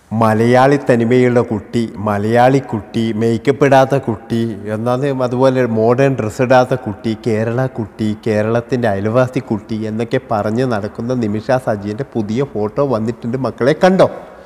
മലയാളി തനിമയുള്ള കുട്ടി മലയാളി കുട്ടി മേക്കപ്പ് ഇടാത്ത കുട്ടി എന്നാന്ന് അതുപോലെ മോഡേൺ ഡ്രസ്സ് ഇടാത്ത കുട്ടി കേരള കുട്ടി കേരളത്തിൻ്റെ അയൽവാസി കുട്ടി എന്നൊക്കെ പറഞ്ഞ് നടക്കുന്ന നിമിഷ സജീൻ്റെ പുതിയ ഫോട്ടോ വന്നിട്ടുണ്ട് മക്കളെ കണ്ടോ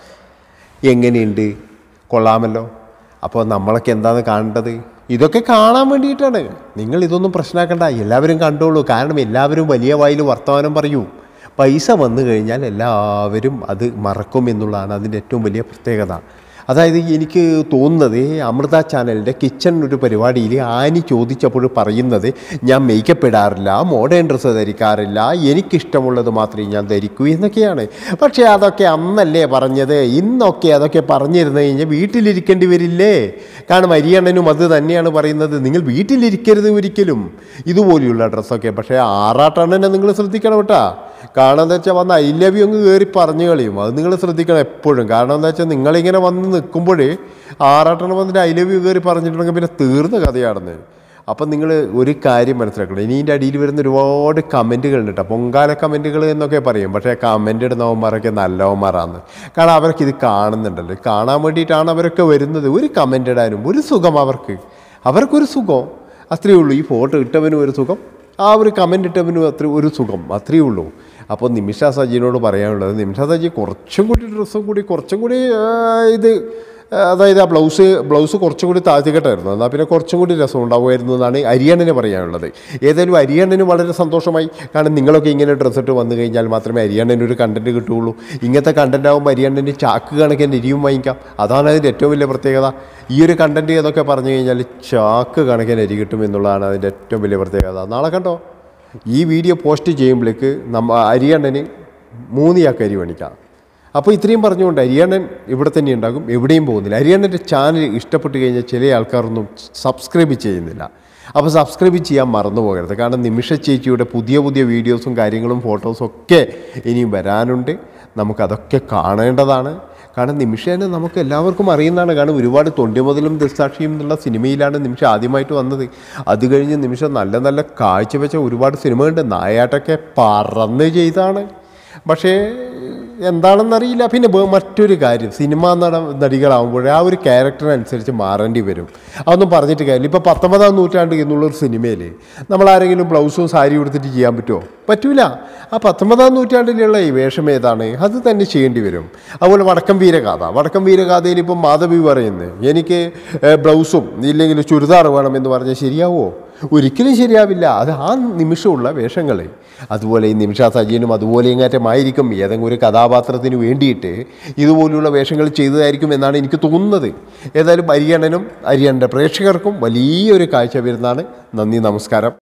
എങ്ങനെയുണ്ട് കൊള്ളാമല്ലോ അപ്പോൾ നമ്മളൊക്കെ എന്താണ് കാണേണ്ടത് ഇതൊക്കെ കാണാൻ വേണ്ടിയിട്ടാണ് നിങ്ങൾ ഇതൊന്നും പ്രശ്നമാക്കണ്ട എല്ലാവരും കണ്ടോളൂ കാരണം എല്ലാവരും വലിയ വായിൽ വർത്തമാനം പറയൂ പൈസ വന്നു കഴിഞ്ഞാൽ എല്ലാവരും അത് മറക്കും എന്നുള്ളതാണ് അതിൻ്റെ ഏറ്റവും വലിയ പ്രത്യേകത അതായത് എനിക്ക് തോന്നുന്നത് അമൃത ചാനലിൻ്റെ കിച്ചൺ ഒരു പരിപാടിയിൽ ആനി ചോദിച്ചപ്പോൾ പറയുന്നത് ഞാൻ മേക്കപ്പ് ഇടാറില്ല മോഡേൺ ഡ്രസ്സ് ധരിക്കാറില്ല എനിക്കിഷ്ടമുള്ളത് മാത്രമേ ഞാൻ ധരിക്കൂ എന്നൊക്കെയാണ് പക്ഷേ അതൊക്കെ അന്നല്ലേ പറഞ്ഞത് ഇന്നൊക്കെ അതൊക്കെ പറഞ്ഞിരുന്നു കഴിഞ്ഞാൽ വീട്ടിലിരിക്കേണ്ടി വരില്ലേ കാരണം അരിയണ്ണനും അത് തന്നെയാണ് പറയുന്നത് നിങ്ങൾ വീട്ടിലിരിക്കരുത് ഒരിക്കലും ഇതുപോലെയുള്ള ഡ്രസ്സൊക്കെ പക്ഷേ ആറാട്ടണ്ണനെ നിങ്ങൾ ശ്രദ്ധിക്കണം കേട്ടാ കാരണം എന്താ വെച്ചാൽ വന്ന് ഐ ലവ് യു അങ്ങ് കയറി പറഞ്ഞു കളയും അത് നിങ്ങൾ ശ്രദ്ധിക്കണം എപ്പോഴും കാരണം എന്താ വെച്ചാൽ നിങ്ങളിങ്ങനെ വന്ന് നിൽക്കുമ്പോഴേ ആറാട്ടെണ്ണം വന്നിട്ട് ഐ ലവ് യു കയറി പറഞ്ഞിട്ടുണ്ടെങ്കിൽ പിന്നെ തീർന്ന കഥയാണെന്ന് അപ്പം നിങ്ങൾ ഒരു കാര്യം മനസ്സിലാക്കണം ഇനി ഇതിൻ്റെ അടിയിൽ വരുന്ന ഒരുപാട് കമൻറ്റുകൾ ഉണ്ട് കേട്ടോ പൊങ്കാല കമൻറ്റുകൾ എന്നൊക്കെ പറയും പക്ഷേ കമൻ്റ് ഇടുന്നവന്മാരൊക്കെ നല്ലവന്മാരാണ് കാരണം അവർക്ക് ഇത് കാണുന്നുണ്ടല്ലോ കാണാൻ വേണ്ടിയിട്ടാണ് അവരൊക്കെ വരുന്നത് ഒരു കമൻ്റ് ഇടാനും ഒരു സുഖം അവർക്ക് അവർക്കൊരു സുഖം അത്രയേ ഉള്ളൂ ഈ ഫോട്ടോ ഇട്ടവനും ഒരു സുഖം ആ ഒരു കമൻ്റ് ഇട്ടവനും അത്ര ഒരു സുഖം അത്രയേ ഉള്ളൂ അപ്പോൾ നിമിഷ സജിനോട് പറയാനുള്ളത് നിമിഷ സജി കുറച്ചും കൂടി ഡ്രസ്സും കൂടി കുറച്ചും കൂടി ആ, ഇത് ആ, അതായത് ആ ബ്ലൗസ് ബ്ലൗസ് കുറച്ചും കൂടി താഴ്ത്തിക്കെട്ടായിരുന്നു എന്നാൽ പിന്നെ കുറച്ചും കൂടി രസം ഉണ്ടാവുമായിരുന്നു എന്നാണ് അരിയണ്ണന് പറയാനുള്ളത് ഏതായാലും അരിയണ്ണന് വളരെ സന്തോഷമായി കാരണം നിങ്ങളൊക്കെ ഇങ്ങനെ ഡ്രസ്സ് ഇട്ട് വന്നു കഴിഞ്ഞാൽ മാത്രമേ അരിയണ്ണന് ഒരു കണ്ടൻറ്റ് കിട്ടുകയുള്ളൂ ഇങ്ങനത്തെ കണ്ടൻറ്റ് ആകുമ്പോൾ അരിയണ്ണന് ചാക്ക് കണക്കിന് ഇരിയും വാങ്ങിക്കാം അതാണ് അതിൻ്റെ ഏറ്റവും വലിയ പ്രത്യേകത ഈ ഒരു കണ്ടൻറ്റ് എന്നൊക്കെ പറഞ്ഞു കഴിഞ്ഞാൽ ചാക്ക് കണക്കിന് അരി കിട്ടും എന്നുള്ളതാണ് അതിൻ്റെ ഏറ്റവും വലിയ പ്രത്യേകത നാളെ കണ്ടോ ഈ വീഡിയോ പോസ്റ്റ് ചെയ്യുമ്പോഴേക്ക് നമ്മ അരിയണ്ണന് മൂന്ന് ചാക്ക് അരി മേടിക്കാം അപ്പോൾ ഇത്രയും പറഞ്ഞുകൊണ്ട് അരിയണ്ണൻ ഇവിടെ തന്നെ ഉണ്ടാകും എവിടെയും പോകുന്നില്ല അരിയണ്ണൻ്റെ ചാനൽ ഇഷ്ടപ്പെട്ട് കഴിഞ്ഞാൽ ചില ആൾക്കാരൊന്നും സബ്സ്ക്രൈബ് ചെയ്യുന്നില്ല അപ്പോൾ സബ്സ്ക്രൈബ് ചെയ്യാൻ മറന്നു പോകരുത് കാരണം നിമിഷ ചേച്ചിയുടെ പുതിയ പുതിയ വീഡിയോസും കാര്യങ്ങളും ഫോട്ടോസും ഒക്കെ ഇനിയും വരാനുണ്ട് നമുക്കതൊക്കെ കാണേണ്ടതാണ് കാരണം നിമിഷേനെ നമുക്ക് എല്ലാവർക്കും അറിയുന്നതാണ് കാരണം ഒരുപാട് തൊണ്ടി മുതലും ദൃസാക്ഷിയും എന്നുള്ള സിനിമയിലാണ് നിമിഷം ആദ്യമായിട്ട് വന്നത് അത് കഴിഞ്ഞ് നിമിഷം നല്ല നല്ല കാഴ്ചവെച്ച ഒരുപാട് സിനിമയുണ്ട് നായാട്ടൊക്കെ പറന്ന് ചെയ്താണ് പക്ഷേ എന്താണെന്നറിയില്ല പിന്നെ വേ- മറ്റൊരു കാര്യം സിനിമാ നട നടികളാകുമ്പോൾ ആ ഒരു ക്യാരക്ടറിനനുസരിച്ച് മാറേണ്ടി വരും അതൊന്നും പറഞ്ഞിട്ട് കാര്യമില്ല ഇപ്പോൾ പത്തൊമ്പതാം നൂറ്റാണ്ട് എന്നുള്ളൊരു സിനിമയിൽ നമ്മൾ ആരെങ്കിലും ബ്ലൗസും സാരി കൊടുത്തിട്ട് ചെയ്യാൻ പറ്റുമോ പറ്റൂല ആ പത്തൊമ്പതാം നൂറ്റാണ്ടിലുള്ള ഈ വേഷം ഏതാണ് അത് തന്നെ ചെയ്യേണ്ടി വരും അതുപോലെ വടക്കം വീരഗാഥ വടക്കം വീരഗാഥയിൽ ഇപ്പം മാധവി പറയുന്നത് എനിക്ക് ഏഹ്, ബ്ലൗസും ഇല്ലെങ്കിൽ ചുരിദാർ വേണമെന്ന് പറഞ്ഞാൽ ശരിയാവോ ഒരിക്കലും ശരിയാവില്ല അത് ആ നിമിഷമുള്ള വേഷങ്ങൾ അതുപോലെ ഈ നിമിഷ സജീനും അതുപോലെ ഇങ്ങാറ്റമായിരിക്കും ഏതെങ്കിലും ഒരു കഥാപാത്രത്തിന് വേണ്ടിയിട്ട് ഇതുപോലുള്ള വേഷങ്ങൾ ചെയ്തതായിരിക്കും എന്നാണ് എനിക്ക് തോന്നുന്നത് ഏതായാലും അരിയണ്ണനും അരിയണ്ണൻ്റെ പ്രേക്ഷകർക്കും വലിയൊരു കാഴ്ച വരുന്നതാണ് നന്ദി നമസ്കാരം